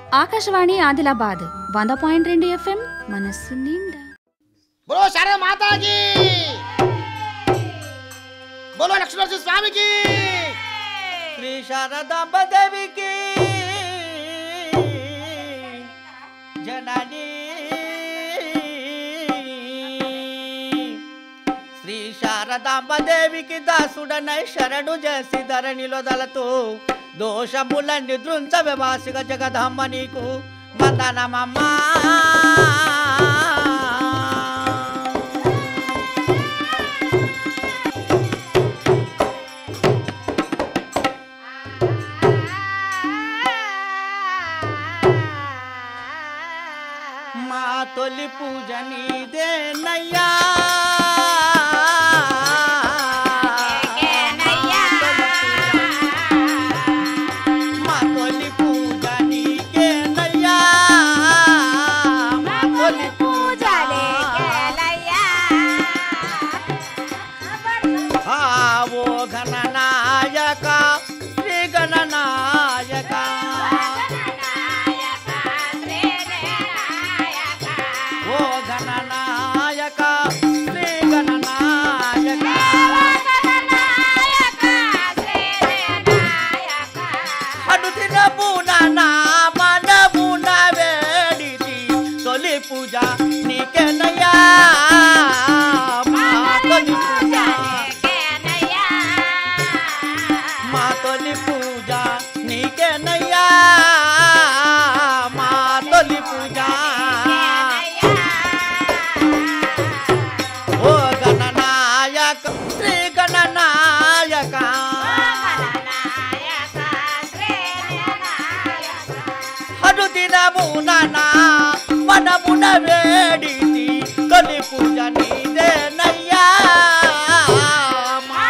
ఆకాశవాణి ఆదిలాబాద్ వంద పాయింట్ రెండు ఎఫ్ఎం మనస్సు నిండా బోలో శారద మాతాకి బోలో లక్ష్మణ స్వామికి శ్రీ శారదాంబదేవికి జనని శ్రీ శారదాంబదేవికి దాసుడనై శరణు చేసి ధరణిలో దళతో దోషములన్నీ దృంచవే వాసిక జగదమ్మ నీకు వందనమమ్మా మా తొలి పూజ నీదేనయ్యా మా తొలి పూజ నీకేనయ్యా మా తొలి పూజ ఆ ఓ గణనాయక శ్రీ గణనాయక ఓ గణనాయక శ్రీ గణనాయక అడుదిన పూన మనమున వేడితి తొలి పూజ నీకెనయ్యా మా తొలి పూజ మా తొలి పూజ నీకెనయ్యా మా తొలి పూజ ఓ గణనాయక శ్రీ గణనాయక అనుదినమున మనమున వేడితి తొలి పూజ నీదేనయ్యా మా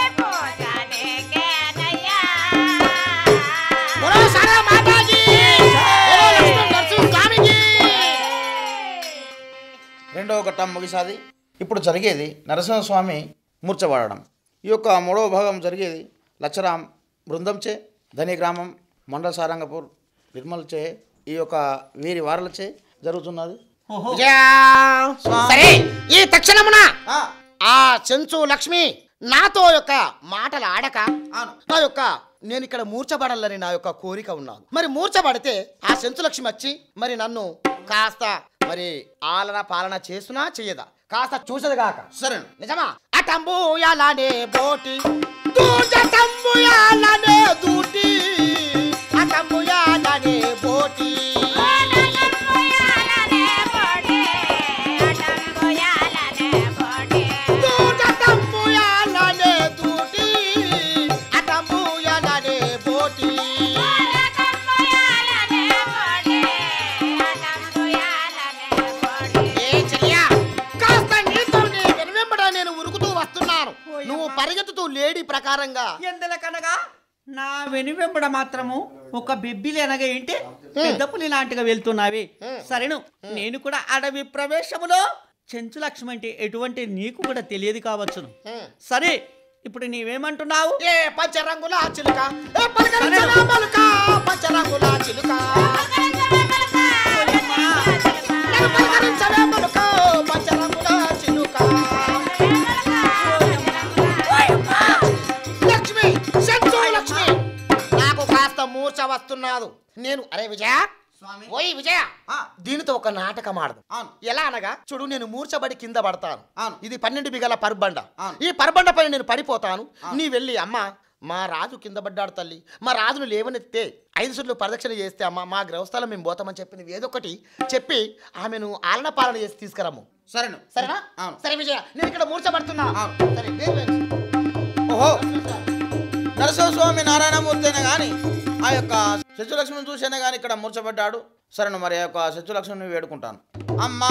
బోలో శారద మాతాకి బోలో లక్ష్మణ స్వామికి రెండవ ఘట్టం ముగిసాది ఇప్పుడు జరిగేది నరసింహస్వామి మూర్చబడడం ఈ యొక్క మూడవ భాగం జరిగేది లచ్చరాం బృందంచే ధని గ్రామం మండల సారంగపూర్ నిర్మల్చే ఈ యొక్క వీరి వారలచే జరుగుతున్నది ఓహో విజయా సరే ఈ తక్షణమున ఆ, ఆ చెంచు లక్ష్మి నాతో యొక్క మాటలు ఆడక అవును. నా యొక్క నేను ఇక్కడ మూర్చబడాలని నా యొక్క కోరిక ఉన్నాను మరి మూర్చబడితే ఆ చెంచు లక్ష్మి వచ్చి మరి నన్ను కాస్త మరి ఆలన పాలన చేసునా చెయ్యదా కాస్త చూసదుగాక సరే నిజమా అటంబుయాలనే బోటి దూటంబుయాలనే దూటి అటంబుయాలనే బోటి దూటంబుయాలనే దూటి అటంబుయాలనే బోటి ఏ చెయ్యా కాస్త నీతో నీ వెనువెంబడ నేను ఉరుకుతూ వస్తున్నాను నువ్వు పరిగెత్తుతూ లేడీ ప్రకారంగా ఎందులకనగా నా వెనువెంబడ మాత్రము ఒక బెబ్బిలి అనగా ఏంటి పెద్ద పులి లాంటిగా వెళ్తున్నావి సరేను నేను కూడా అడవి ప్రవేశములో చెంచు లక్ష్మి అంటే ఎటువంటి నీకు కూడా తెలియదు కావచ్చును సరే ఇప్పుడు నీవేమంటున్నావు ఏ పంచరంగుల చిలుక ఏ పలకరించవే పలుక పంచరంగుల చిలుక నేను పలకరించవే పలుక పంచరంగుల చిలుక లక్ష్మి శంచు లక్ష్మి నాకు కాస్త మూర్ఛ వస్తున్నాదు నేను అరే విజయ స్వామి ఓయ్ విజయ ఆ, దీనితో ఒక నాటకం ఆడదు అవును ఎలా అనగా చూడు నేను మూర్చబడి కింద పడతాను అవును. ఇది పన్నెండు బిగల పర్బండ అవును. ఈ పర్బండ పైన నేను పడిపోతాను నీ వెళ్ళి అమ్మ మా రాజు కింద పడ్డాడు తల్లి మా రాజును లేవనెత్తే ఐదు సుట్లు ప్రదక్షిణ చేస్తే అమ్మ మా గ్రహస్థలం మేము పోతామని చెప్పి నువ్వు ఏదో ఒకటి చెప్పి ఆమెను ఆలన పాలన చేసి తీసుకురాము సరేను సరేనా అవును సరే విజయ నేను ఇక్కడ మూర్చబడుతున్నా అవును. సరే వేరు వేరు. ఓహో నరసింహస్వామి నారాయణమూర్తి అయినా కానీ ఆ యొక్క శత్రులక్ష్మిని చూసేనే కానీ ఇక్కడ మూర్చబడ్డాడు సరేను మరి ఆ యొక్క శత్రులక్ష్మిని వేడుకుంటాను అమ్మా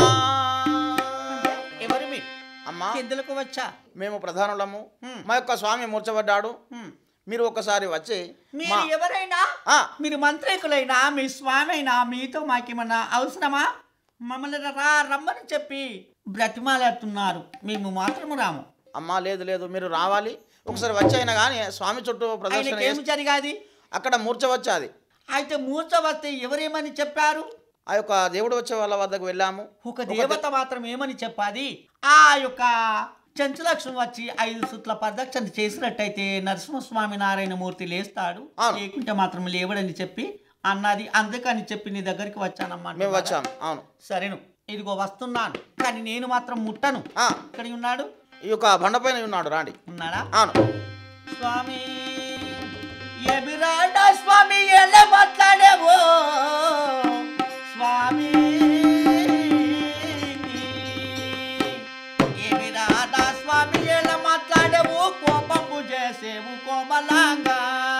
ఎవరు మీరు అమ్మా ఎందులకు వచ్చా మేము ప్రధానులము హ్మ్. మా యొక్క స్వామి మూర్చబడ్డాడు హ్మ్. మీరు ఒకసారి వచ్చి మీరు మా ఎవరైనా ఆ, మీరు మంత్రికులైనా మీ స్వామి అయినా మీతో మాకేమన్నా అవసరమా మమ్మల్ని రా రమ్మని చెప్పి బ్రతిమాలేస్తున్నారు మేము మాత్రము రాము అమ్మా లేదు లేదు మీరు రావాలి ఒకసారి వచ్చి అయినా కానీ స్వామి చుట్టూ ప్రదర్శన ఆయనకి ఏమి చేసి జరిగాది అక్కడ మూర్చ వచ్చాది అయితే మూర్ఛ వస్తే ఎవరేమని చెప్పారు ఆ యొక్క దేవుడు వచ్చే వాళ్ళ వద్దకు వెళ్ళాము ఒక దేవత మాత్రం ఏమని చెప్పాది ఆ యొక్క చెంచులక్ష్మి వచ్చి ఐదు సుట్ల ప్రదక్షిణ చేసినట్టయితే నరసింహస్వామి నారాయణమూర్తి లేస్తాడు అవును. లేకుంటే మాత్రం లేవడని చెప్పి అన్నది అందుకని చెప్పి నీ దగ్గరికి వచ్చానమ్మా మేము వచ్చాము అవును సరేను ఇదిగో వస్తున్నాను కానీ నేను మాత్రం ముట్టను ఆ, ఇక్కడ ఉన్నాడు ఈ యొక్క బండపైన ఉన్నాడు రాండి ఉన్నాడా అవును స్వామి ఎబిరాడా స్వామి ఎలా మాట్లాడేవో స్వామి ఎబిరాడా స్వామి ఎలా మాట్లాడేవు కోపము చేసేవు కోమలాంగా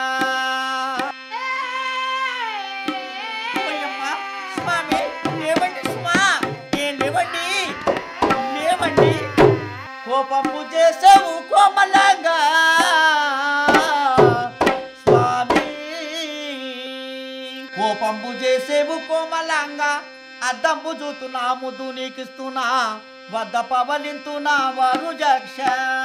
ఓయమ్మా, స్వామి లేవండి స్వా ఏ లేవండి లేవండి కోపము చేసావు కోమలంగా స్వామి కోపంబు చేసేవు కోమలంగా అద్దంబు చూతున్నా ముద్దు నీకిస్తున్నా వద్ద పవలింతున్నా వారు జక్ష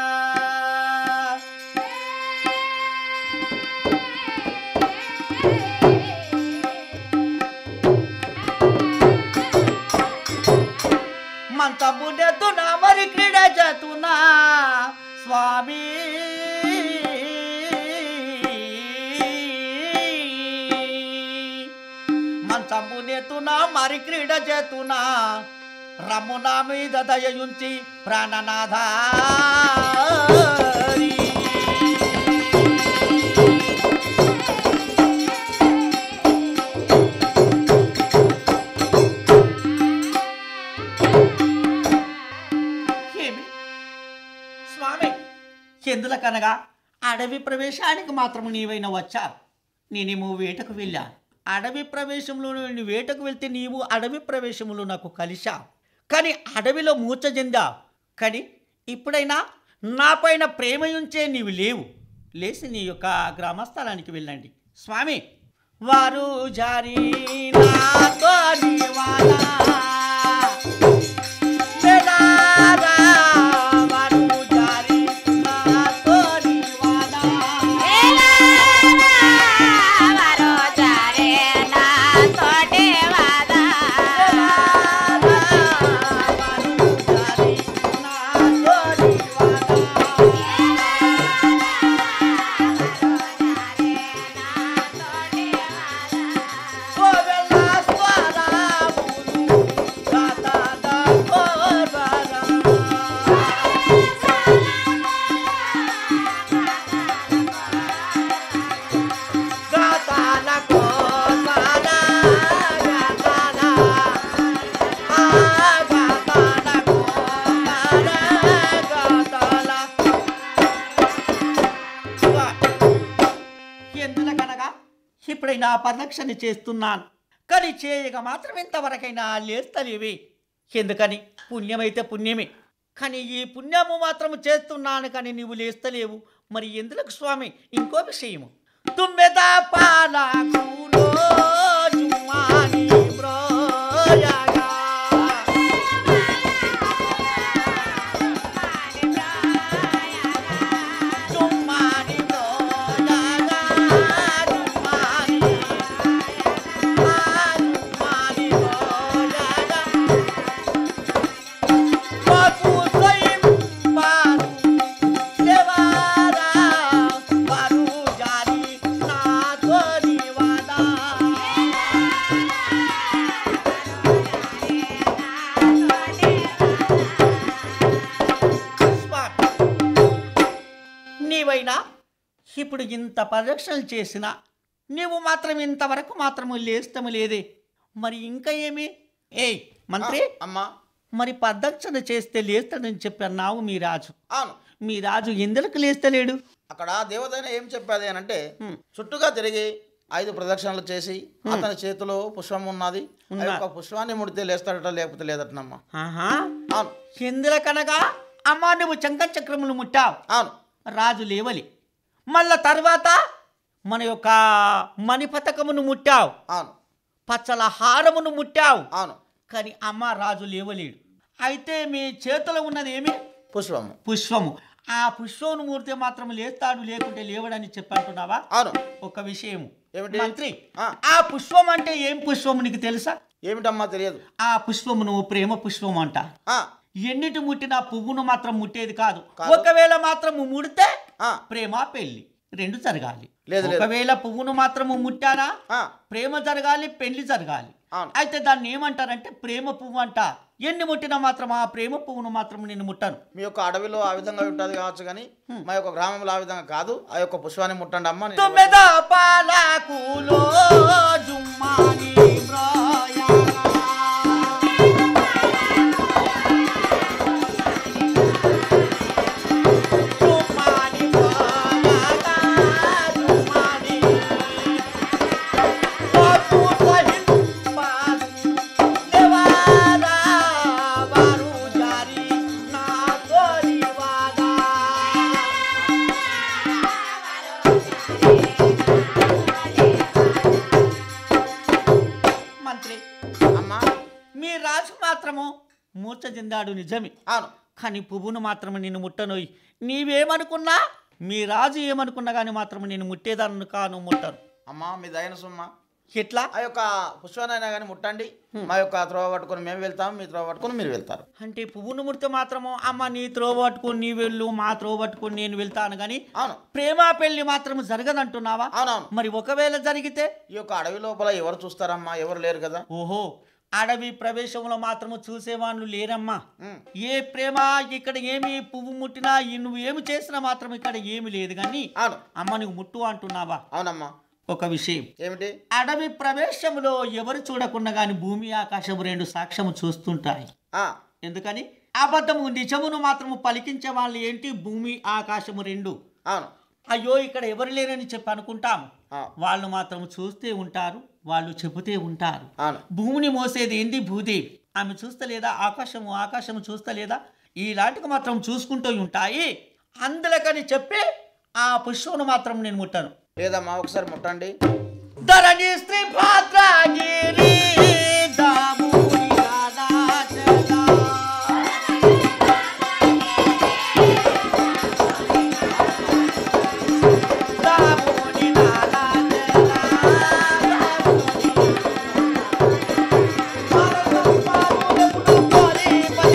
మంతము నెత్తున్నా మరి క్రీడ చేతున్నా స్వామి మంచము నెత్తున్నా మరి క్రీడ చేతున్నా రమ్మున మీద దయయుంచి ప్రాణనాథ ఏమి స్వామి ఎందులకనగా అడవి ప్రవేశానికి మాత్రం నీవైనా వచ్చారు నేనేమో వేటకు వెళ్ళాను అడవి ప్రవేశంలో నేను వేటకు వెళ్తే నీవు అడవి ప్రవేశంలో నాకు కలిశావు కానీ అడవిలో మూర్ఛ చెందావు కానీ ఇప్పుడైనా నాపైన ప్రేమ ఉంచే నీవు లేవు లేచి నీ యొక్క గ్రామస్థలానికి వెళ్ళండి స్వామి వారు జారి నాతో నీవాలా. వేలారా వారు జారి నాతో నీవాలా. ఎందుకనగా ఇప్పుడైనా పరిరక్షణ చేస్తున్నాను కానీ చేయగా మాత్రం ఇంతవరకైనా లేస్తలేవి ఎందుకని పుణ్యమైతే పుణ్యమే కానీ ఈ పుణ్యము మాత్రం చేస్తున్నాను కానీ నీవు లేస్తలేవు మరి ఎందులకు స్వామి ఇంకో విషయము తుమ్మెద పాలకులో జుమ్మాని బ్రోయగా. జుమ్మాని బ్రోయగా, జుమ్మాని ఆ జుమ్మాని బ్రోయగా. Baku sayim baru lewara baru jadi nagori wada. స్వామి, నీవైనా ఇప్పుడు ఇంత పరిరక్షణలు చేసినా నీవు మాత్రం ఇంతవరకు మాత్రము లేస్తము లేదే మరి ఇంకా ఏమి ఏయ్ మంత్రి అమ్మా మరి ప్రదక్షిణ చేస్తే లేస్తాడని చెప్పి అన్నావు మీ రాజు అవును మీ రాజు ఎందుకు లేస్తలేడు అక్కడ దేవతైన ఏం చెప్పేది అని అంటే హ్మ్. చుట్టుగా తిరిగి ఐదు ప్రదక్షిణలు చేసి అతని చేతిలో పుష్పం ఉన్నది ఆ ఉన్నా. యొక్క పుష్పాన్ని ముడితే లేస్తాడట లేకపోతే లేదటనమ్మా ఆహా అవును ఎందుకనగా అమ్మా నువ్వు చంక చక్రములు ముట్టావు అవును రాజు లేవలి మళ్ళా తర్వాత మన యొక్క మణి పథకమును ముట్టావు అవును పచ్చల హారమును ముట్టావు అవును కానీ అమ్మ రాజు లేవలేడు అయితే మీ చేతిలో ఉన్నది ఏమి పుష్పము పుష్పము ఆ పుష్పవనమూర్తి మాత్రం లేస్తాడు లేకుంటే లేవడని చెప్పంటున్నావా అవును ఒక విషయం ఏమిటి? మంత్రి ఆ. ఆ పుష్పం అంటే ఏం పుష్పం నీకు తెలుసా ఏమిటమ్మా తెలియదు ఆ పుష్పమును ప్రేమ పుష్పం అంట ఆ, ఎన్నిటి ముట్టిన పువ్వును మాత్రం ముట్టేది కాదు కాదు. ఒకవేళ మాత్రము ముడితే ఆ, ప్రేమ పెళ్లి రెండు జరగాలి లేదు, లేదు. ఒకవేళ పువ్వును మాత్రము ముట్టానా ఆ, ప్రేమ జరగాలి పెళ్లి జరగాలి అవును. అయితే దాన్ని ఏమంటారంటే ప్రేమ పువ్వు అంట ఎన్ని ముట్టినా మాత్రం ఆ ప్రేమ పువ్వును మాత్రం నేను ముట్టాను మీ యొక్క అడవిలో ఆ విధంగా ఉంటుంది కావచ్చు కానీ మా యొక్క గ్రామంలో ఆ విధంగా కాదు ఆ యొక్క పుష్పాన్ని ముట్టండి అమ్మ నేను తొమ్మిద పాలకులో జుమ్మాని మ్రాయాలా. జుమ్మాని మ్రాయాలా, జుమ్మాని. బాపు సహింపాలి, దేవాలా వారు జారి నా కోరివాలా. మంత్రి అమ్మా మీ రాజు మాత్రము మూర్ఛ చెందాడు నిజమే అవును కానీ పువ్వును మాత్రం నేను ముట్టనోయి నీవేమనుకున్నా మీ రాజు ఏమనుకున్నా కానీ మాత్రం నేను ముట్టేదాన్ని కాను ముట్టను అమ్మా మీ దయన సుమ్మ ఎట్లా ఆ యొక్క పుష్పాన్నైనా కానీ ముట్టండి మా యొక్క త్రోవ పట్టుకొని మేము వెళ్తాం మీ త్రోవ పట్టుకొని మీరు వెళ్తారు అంటే పువ్వును ముడితే మాత్రము అమ్మ నీ త్రోవ పట్టుకొని నీ వెళ్ళు మా త్రోవ పట్టుకొని నేను వెళ్తాను కానీ అవును ప్రేమ పెళ్లి మాత్రం జరగదంటున్నావా అవునవును మరి ఒకవేళ జరిగితే ఈ యొక్క అడవి లోపల ఎవరు చూస్తారమ్మా ఎవరు లేరు కదా ఓహో అడవి ప్రవేశంలో మాత్రము చూసేవాళ్ళు లేరమ్మా ఉమ్, ఏ ప్రేమ ఇక్కడ ఏమి పువ్వు ముట్టినా ఈ నువ్వు ఏమి చేసినా మాత్రం ఇక్కడ ఏమి లేదు కానీ అవును అమ్మ నువ్వు ముట్టు అంటున్నావా అవునమ్మా ఒక విషయం ఏమిటి అడవి ప్రవేశంలో ఎవరు చూడకుండా కానీ భూమి ఆకాశం రెండు సాక్ష్యము చూస్తుంటాయి ఆ, ఎందుకని అబద్ధము నిజమును మాత్రము పలికించే వాళ్ళు ఏంటి భూమి ఆకాశము రెండు అవును అయ్యో ఇక్కడ ఎవరు లేరని చెప్పి అనుకుంటాం ఆ, వాళ్ళు మాత్రం చూస్తే ఉంటారు వాళ్ళు చెబుతే ఉంటారు అవును భూమిని మోసేది ఏంది భూదేవి ఆమె చూస్తలేదా ఆకాశము ఆకాశము చూస్తలేదా ఇలాంటివి మాత్రం చూసుకుంటూ ఉంటాయి అందులకని చెప్పి ఆ పుష్పమును మాత్రం నేను ముట్టాను లేదమ్మా ఒకసారి ముట్టండి ధరణి స్త్రీ పాత్రగిరి దాముని రాధాచలా. దాముని రాధాచలా, దాముని భారతం పాములెప్పుడు కోరి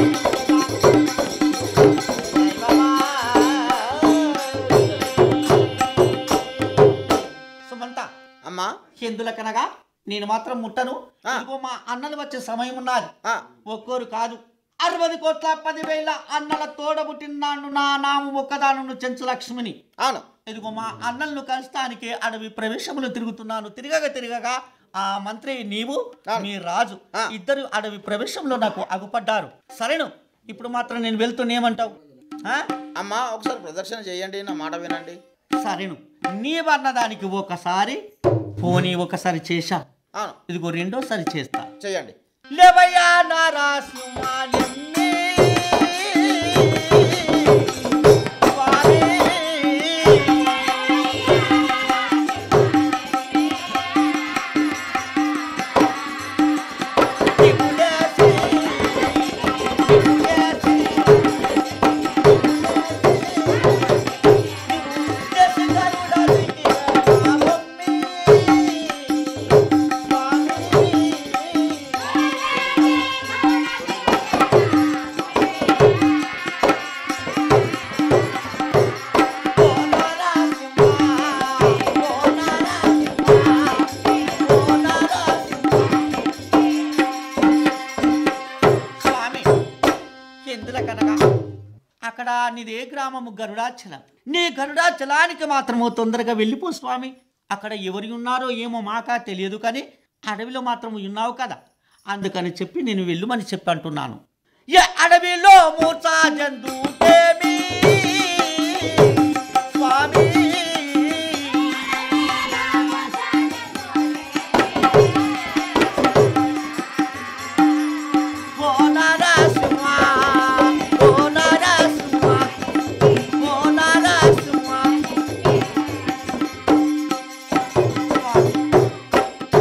సుమంత అమ్మా ఎందులకనగా నేను మాత్రం ముట్టను ఆ. ఇదిగో మా అన్నలు వచ్చే సమయం ఉన్నది ఆ, ఒక్కోరు కాదు అరవై కోట్ల పదివేల అన్నల తోడబుట్టినాను నా నాము ఒక్కదాను చెంచు లక్ష్మిని అవును ఇదిగో మా అన్నలను కలుస్తానికి అడవి ప్రవేశములు తిరుగుతున్నాను తిరగగా తిరగగా ఆ మంత్రి నీవు అవును. మీ రాజు ఆ. ఇద్దరు అడవి ప్రవేశంలో నాకు అగుపడ్డారు సరేను ఇప్పుడు మాత్రం నేను వెళ్తూనేమంటావు ఆ? అమ్మా ఒకసారి ప్రదర్శన చేయండి నా మాట వినండి సరేను నీవన్నదానికి ఒకసారి పోనీ ఒకసారి చేశా అవును ఇదిగో రెండోసారి చేస్తా చేయండి లేవయ్యా నారాసుమాలిని స్వామి. దిగులేసి, దిగులేసి, దిగులేసి గరుడదిగి రామమ్మి. స్వామి. స్వామి ఎందులకనగా అక్కడ నీదే గ్రామము గరుడాచలం నీ గరుడాచలానికి మాత్రము తొందరగా వెళ్ళిపో స్వామి అక్కడ ఎవరు ఉన్నారో ఏమో మాకా తెలియదు కానీ అడవిలో మాత్రము ఉన్నావు కదా అందుకని చెప్పి నేను వెళ్ళుమని చెప్పి అంటున్నాను ఏ అడవిలో మూర్ఛా జంతువుకేమి స్వామి ఓ నరసింహ, ఓ నరసింహ, ఓ నరసింహ.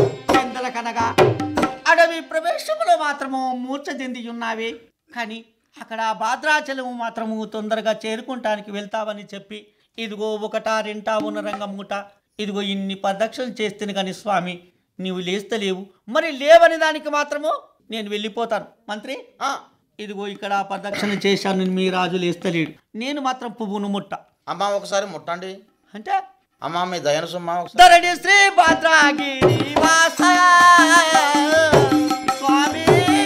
ఎందులకనగా అడవి ప్రవేశములో మాత్రము మూర్ఛ చెంది ఉన్నావే కానీ అక్కడ భద్రాచలం మాత్రము తొందరగా చేరుకుంటానికి వెళ్తావని చెప్పి ఇదిగో ఒకటా రెంటా ఉన్న రంగమూట ఇదిగో ఇన్ని ప్రదక్షిణ చేస్తేనే కానీ స్వామి నీవు లేస్తలేవు మరి లేవని దానికి మాత్రము నేను వెళ్ళిపోతాను మంత్రి ఆ, ఇదిగో ఇక్కడ ప్రదక్షిణ చేశాను మీ రాజు లేస్తలేడు నేను మాత్రం పువ్వును ముట్ట అమ్మ ఒకసారి ముట్టండి అంటే అమ్మ మీ దయను సుమ్మ ఒకసారి ధరణి శ్రీ భద్రాగిరి వాస స్వామి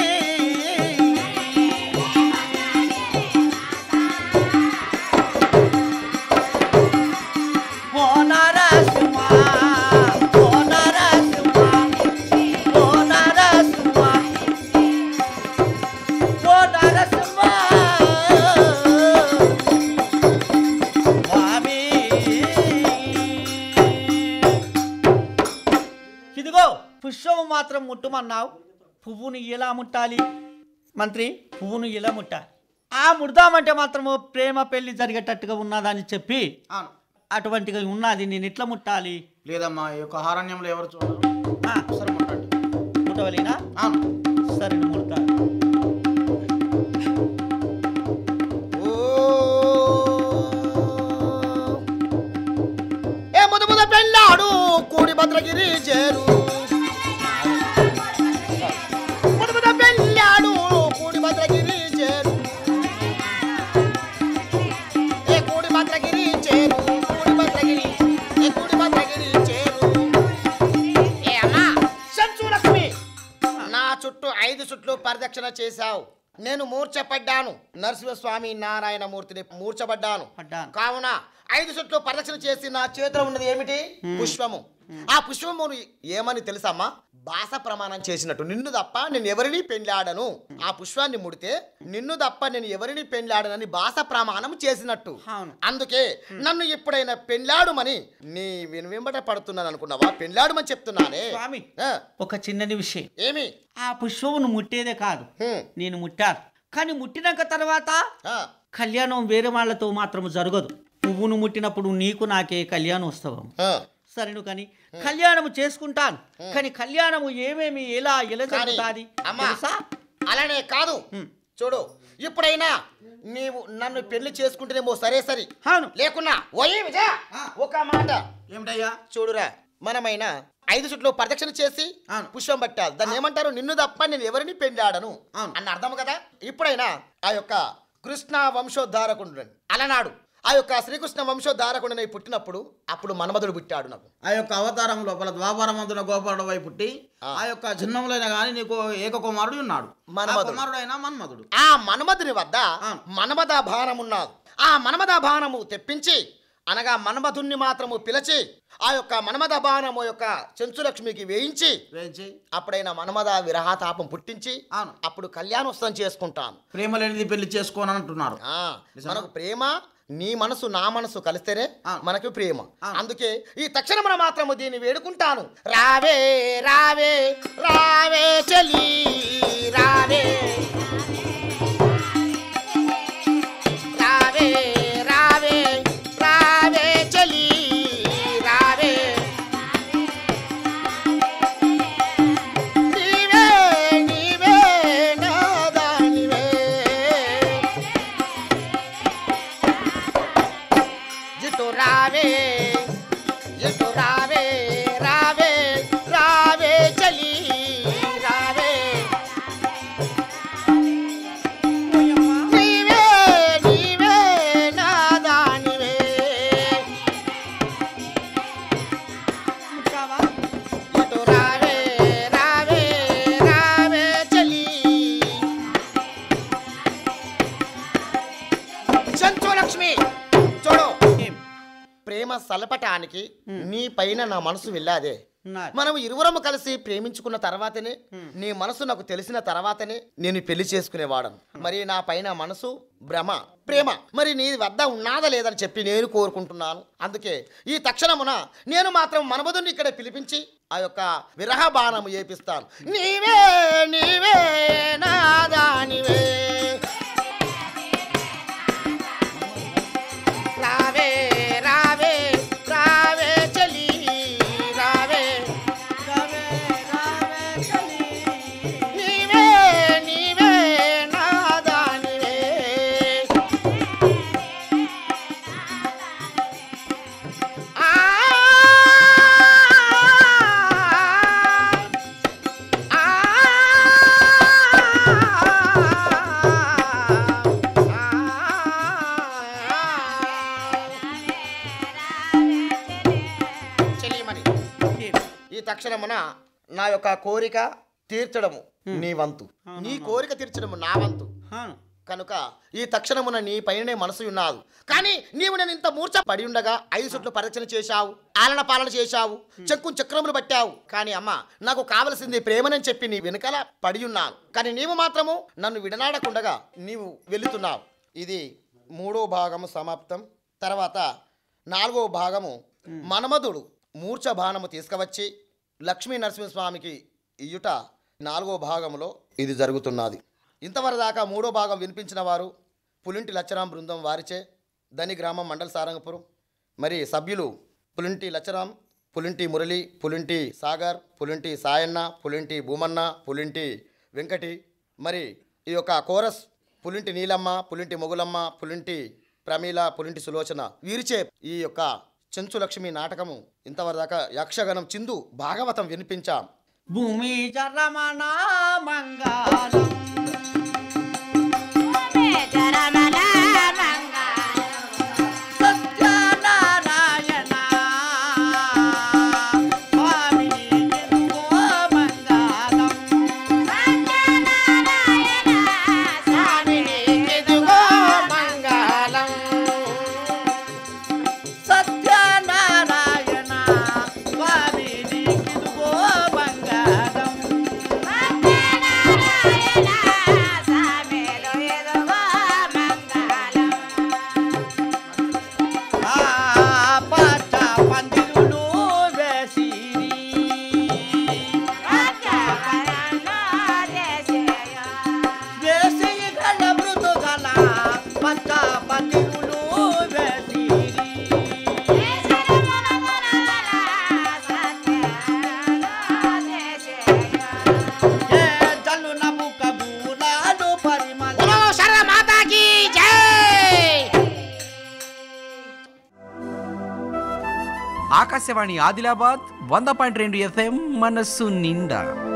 ఓ నరసింహ, ఓ నరసింహ, ఓ నరసింహ, ఓ నరసింహ. స్వామి ఇదిగో పుష్పము మాత్రం ముట్టమన్నావు పువ్వును ఎలా ముట్టాలి మంత్రి పువ్వును ఎలా ముట్టాలి ఆ ముడదామంటే మాత్రము ప్రేమ పెళ్లి జరిగేటట్టుగా ఉన్నదని చెప్పి అవును అటువంటిగా ఉన్నది నేను ఎట్లా ముట్టాలి లేదమ్మా ఈ యొక్క హారణ్యంలో ఎవరు చూడరు ఆ, ఒకసారి ముట్టండి ముట్టవలేనా అవును సరే నేను ముడతా ఏ ముద ముద పెళ్ళాడు కూడి భద్రగిరి చేరు ముద ముద పెళ్ళాడు కూడి భద్రగిరి చేరు ఏ కూడి భద్రగిరి చేరు కూడి భద్రగిరి ఏ కూడి భద్రగిరి చేరు ఏ అమ్మా సంచు లక్ష్మి నా చుట్టూ ఐదు చుట్లు పరిదక్షిణ చేశావు నేను మూర్ఛపడ్డాను నరసింహస్వామి నారాయణమూర్తిని మూర్ఛపడ్డాను పడ్డాను. కావున ఐదు చుట్లు ప్రదక్షిణ చేసి నా చేతిలో ఉన్నది ఏమిటి పుష్పము ఆ పుష్పమును ఏమని తెలుసమ్మా భాష ప్రమాణం చేసినట్టు నిన్ను తప్ప నేను ఎవరిని పెండ్లాడను ఆ పుష్పాన్ని ముడితే నిన్ను తప్ప నేను ఎవరిని పెండ్లాడనని భాష ప్రమాణం చేసినట్టు అవును. అందుకే నన్ను ఎప్పుడైనా పెండ్లాడుమని నీ వెనువెంబట పడుతున్నాను అనుకున్నావా పెండ్లాడుమని చెప్తున్నానే స్వామి ఆ, ఒక చిన్నది విషయం ఏమి ఆ పుష్పమును ముట్టేదే కాదు హ్మ్, నేను ముట్టాను కానీ ముట్టినాక తర్వాత ఆ, కళ్యాణం వేరే వాళ్ళతో మాత్రం జరగదు పువ్వును ముట్టినప్పుడు నీకు నాకే కళ్యాణోత్సవం ఆ. సరేను కానీ కళ్యాణము చేసుకుంటాను కానీ కళ్యాణము ఏమేమి ఎలా ఎలా కానీ, జరుగుతుంది అమ్మా తెలుసా అలానే కాదు హ్మ్. చూడు ఇప్పుడైనా నీవు నన్ను పెళ్లి చేసుకుంటేనేమో సరే సరి అవును లేకున్నా ఓయే విజయ ఒక మాట ఏమిటయ్యా చూడురా మనమైనా ఐదు చుట్లు ప్రదక్షిణ చేసి అవును. పుష్పం పట్టాలి దాన్ని ఏమంటారు నిన్ను తప్ప నేను ఎవరిని పెండాడను అవును. అన్న అర్థం కదా ఇప్పుడైనా ఆ యొక్క కృష్ణ వంశోద్ధారకుడు అలనాడు ఆ యొక్క శ్రీకృష్ణ వంశోద్ధారకుడిని పుట్టినప్పుడు అప్పుడు మన్మధుడు పుట్టాడు నాకు ఆ యొక్క అవతారం లోపల ద్వాపరమంతున గోపాలుడు వై పుట్టి ఆ. ఆ యొక్క చిన్నములైన గాని నీకు ఏక కుమారుడు ఉన్నాడు మన్మధుడు. కుమారుడైన మన్మధుడు ఆ మన్మధుని వద్ద అవును. మన్మథ బాణమున్నది ఆ మన్మథ బాణము తెప్పించి అనగా మన్మధుణ్ణి మాత్రము పిలిచి ఆ యొక్క మన్మథ బాణము యొక్క చెంచులక్ష్మికి వేయించి వేయించి అప్పుడైనా మన్మథ విరహాతాపం పుట్టించి అవును. అప్పుడు కళ్యాణోత్సవం చేసుకుంటాను ప్రేమ లేనిది పెళ్లి చేసుకోని అంటున్నారు ఆ, నిజమా? మనకు ప్రేమ నీ మనసు నా మనసు కలిస్తేనే అవును. మనకు ప్రేమ అవును. అందుకే ఈ తక్షణమున మాత్రము దీన్ని వేడుకుంటాను రావే రావే రావే చలి రావే రావే రావే రావే చలి రావే నీవే నీవే నాదానివే జిటు రావే జిటు రావే రావే రావే చలి రావే నీవే నీవే నాదానివే ముట్టావా? జిటు రావే రావే రావే చలి సంచో లక్ష్మి చూడు ఏం? ప్రేమ సలపటానికి నీ పైన నా మనసు వెళ్ళాదే ఉన్నది. మనం ఇరువురము కలిసి ప్రేమించుకున్న తర్వాతనే నీ మనసు నాకు తెలిసిన తర్వాతనే నేను పెళ్లి చేసుకునేవాడను మరి నా పైన మనసు భ్రమ ప్రేమ మరి నీ వద్ద ఉన్నాదా లేదని చెప్పి నేను కోరుకుంటున్నాను అందుకే ఈ తక్షణమున నేను మాత్రం మనబదుని ఇక్కడ పిలిపించి ఆ యొక్క విరహ బాణము ఏపిస్తాను నీవే నీవే నాదానివే రావే రావే రావే చలి రావే రావే, రావే చలి. నీవే నీవే నాదానివే తక్షణమున నా యొక్క కోరిక తీర్చడము నీ వంతు నీ కోరిక తీర్చడము నా వంతు అవును కనుక ఈ తక్షణమున నీ పైననే మనసు ఉన్నాదు కానీ నీవు నేను ఇంత మూర్ఛ పడి ఉండగా ఐదు చుట్లు పరీక్షణ చేశావు ఆలన పాలన చేశావు చెక్కు చక్రములు పట్టావు కానీ అమ్మ నాకు కావలసింది ప్రేమనని చెప్పి నీ వెనుకల పడి ఉన్నాను కానీ నీవు మాత్రము నన్ను విడనాడకుండగా నీవు వెళుతున్నావు ఇది మూడో భాగము సమాప్తం తర్వాత నాలుగో భాగము మన్మధుడు మూర్ఛ బాణము తీసుకువచ్చి లక్ష్మీ నరసింహస్వామికి ఇయుట నాలుగో భాగంలో ఇది జరుగుతున్నది ఇంతవరకు దాకా మూడో భాగం వినిపించిన వారు పులింటి లచ్చరాం బృందం వారిచే దని గ్రామం మండల సారంగపురం మరి సభ్యులు పులింటి లచ్చరాం పులింటి మురళి పులింటి సాగర్ పులింటి సాయన్న పులింటి భూమన్న పులింటి వెంకటి మరి ఈ యొక్క కోరస్ పులింటి నీలమ్మ పులింటి మొగులమ్మ పులింటి ప్రమీల పులింటి సులోచన వీరిచే ఈ యొక్క చెంచు లక్ష్మి నాటకము ఇంతవరకు దాకా యక్షగణం చిందు భాగవతం వినిపించాం భూమి జరమణ మంగళం సత్యనారాయణ స్వామిని ఎదుగో మంగళం సత్యనారాయణ స్వామిని ఎదుగో మంగళం ఆ పచ్చ పందిరులు వేసిరి వేసి గల మృదుగల పచ్చ పందిరులు వేసిరి ఏ జల్లు నముక బూలాలు పరిమళ ఆకాశవాణి ఆదిలాబాద్ వంద పాయింట్ రెండు ఎఫ్ఎం మనస్సు నిండా